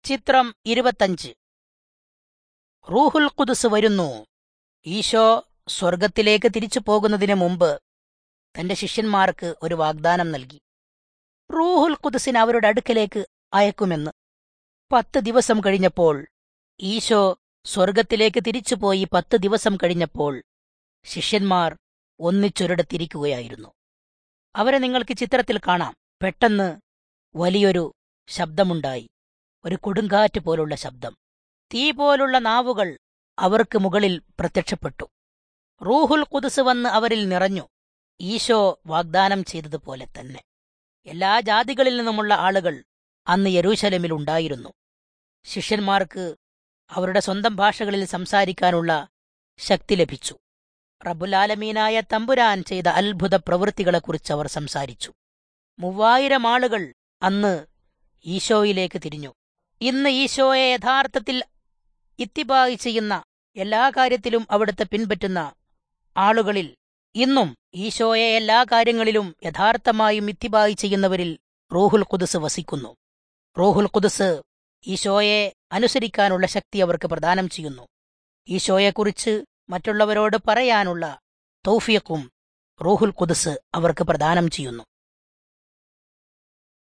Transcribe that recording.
ചിത്രം ഇരുപത്തഞ്ച് റൂഹുൽ ഖുദുസ് വരുന്നു ഈശോ സ്വർഗത്തിലേക്ക് തിരിച്ചു പോകുന്നതിന് മുമ്പ് തന്റെ ശിഷ്യന്മാർക്ക് ഒരു വാഗ്ദാനം നൽകി റൂഹുൽ ഖുദുസിനെ അവരുടെ അടുക്കലേക്ക് അയക്കുമെന്ന് പത്ത് ദിവസം കഴിഞ്ഞപ്പോൾ ഈശോ സ്വർഗത്തിലേക്ക് തിരിച്ചുപോയി പത്ത് ദിവസം കഴിഞ്ഞപ്പോൾ ശിഷ്യന്മാർ ഒന്നിച്ചൊരിടത്തിരിക്കുകയായിരുന്നു അവരെ നിങ്ങൾക്ക് ചിത്രത്തിൽ കാണാം പെട്ടെന്ന് വലിയൊരു ശബ്ദമുണ്ടായി ഒരു കൊടുങ്കാറ്റ് പോലുള്ള ശബ്ദം തീ പോലുള്ള നാവുകൾ അവർക്ക് മുകളിൽ പ്രത്യക്ഷപ്പെട്ടു റൂഹുൽ കുതുസ് വന്ന് അവരിൽ നിറഞ്ഞു ഈശോ വാഗ്ദാനം ചെയ്തതുപോലെ തന്നെ എല്ലാ ജാതികളിൽ നിന്നുമുള്ള ആളുകൾ അന്ന് യരൂശലമിൽ ഉണ്ടായിരുന്നു ശിഷ്യന്മാർക്ക് അവരുടെ സ്വന്തം ഭാഷകളിൽ സംസാരിക്കാനുള്ള ശക്തി ലഭിച്ചു റബുലാലമീനായ തമ്പുരാൻ ചെയ്ത അത്ഭുത പ്രവൃത്തികളെക്കുറിച്ച് അവർ സംസാരിച്ചു മൂവായിരം ആളുകൾ അന്ന് ഈശോയിലേക്ക് തിരിഞ്ഞു ഇന്ന് ഈശോയെ യഥാർത്ഥത്തിൽ ഇത്തിബായി ചെയ്യുന്ന എല്ലാ കാര്യത്തിലും അവിടുത്തെ പിൻപറ്റുന്ന ആളുകളിൽ ഇന്നും ഈശോയെ എല്ലാ കാര്യങ്ങളിലും യഥാർത്ഥമായും ഇത്തിബായി ചെയ്യുന്നവരിൽ റൂഹുൽ കുദുസ് വസിക്കുന്നു റൂഹുൽ കുദുസ് ഈശോയെ അനുസരിക്കാനുള്ള ശക്തി അവർക്ക് പ്രദാനം ചെയ്യുന്നു ഈശോയെക്കുറിച്ച് മറ്റുള്ളവരോട് പറയാനുള്ള തൗഫിയക്കും റൂഹുൽ കുദുസ് അവർക്ക് പ്രദാനം ചെയ്യുന്നു